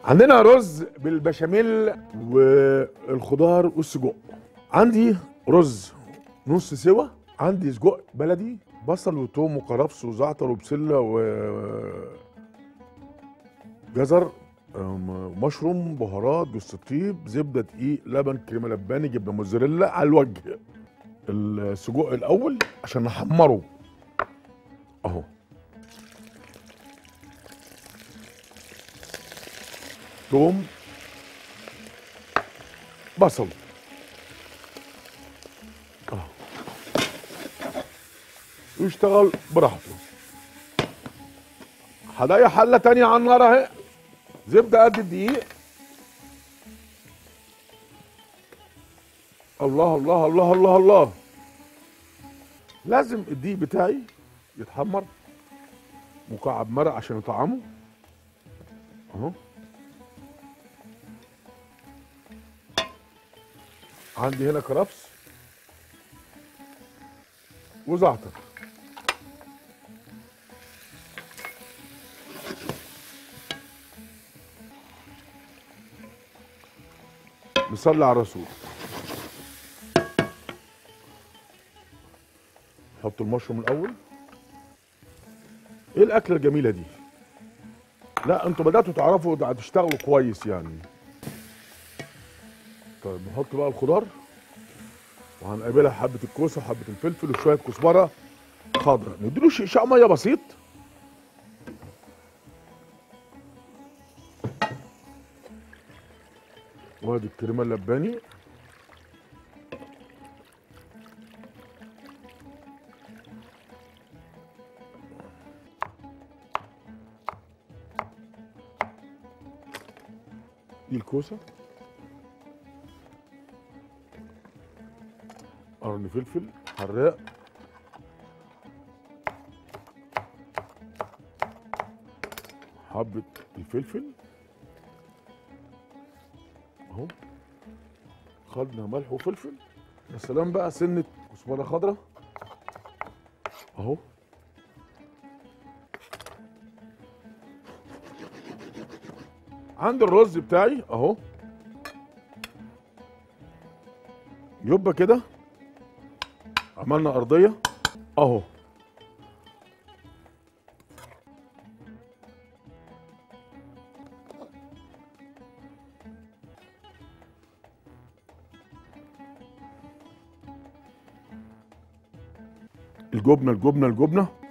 عندنا رز بالبشاميل والخضار والسجق عندي رز نص سوا عندي سجق بلدي بصل وتوم وكرفس وزعتر وبسله و جزر أم، مشروم بهارات جوز الطيب زبده دقيق لبن كريمه لباني جبنه موزاريلا على الوجه السجق الاول عشان نحمره اهو توم بصل اهو ويشتغل براحته هلاقي حله تانية على النار اهي زبده قد الدقيق الله الله الله الله الله لازم الدقيق بتاعي يتحمر مكعب مرق عشان يطعمه اهو عندي هنا كرفس وزعتر نصلي على الرسول نحط المشروم الاول ايه الاكله الجميله دي لا انتوا بداتوا تعرفوا ده هتشتغلوا كويس يعني طيب نحط بقى الخضار وهنقابلها حبه الكوسه وحبه الفلفل وشويه كزبره خضراء نديله شقشاق ميه بسيط وادي الكريمه اللباني دي الكوسه قرن فلفل حراق حبة الفلفل اهو خدنا ملح وفلفل يا سلام بقى سنة كزبرة خضراء اهو عندي الرز بتاعي اهو يبقى كده عملنا ارضيه اهو الجبنه الجبنه الجبنه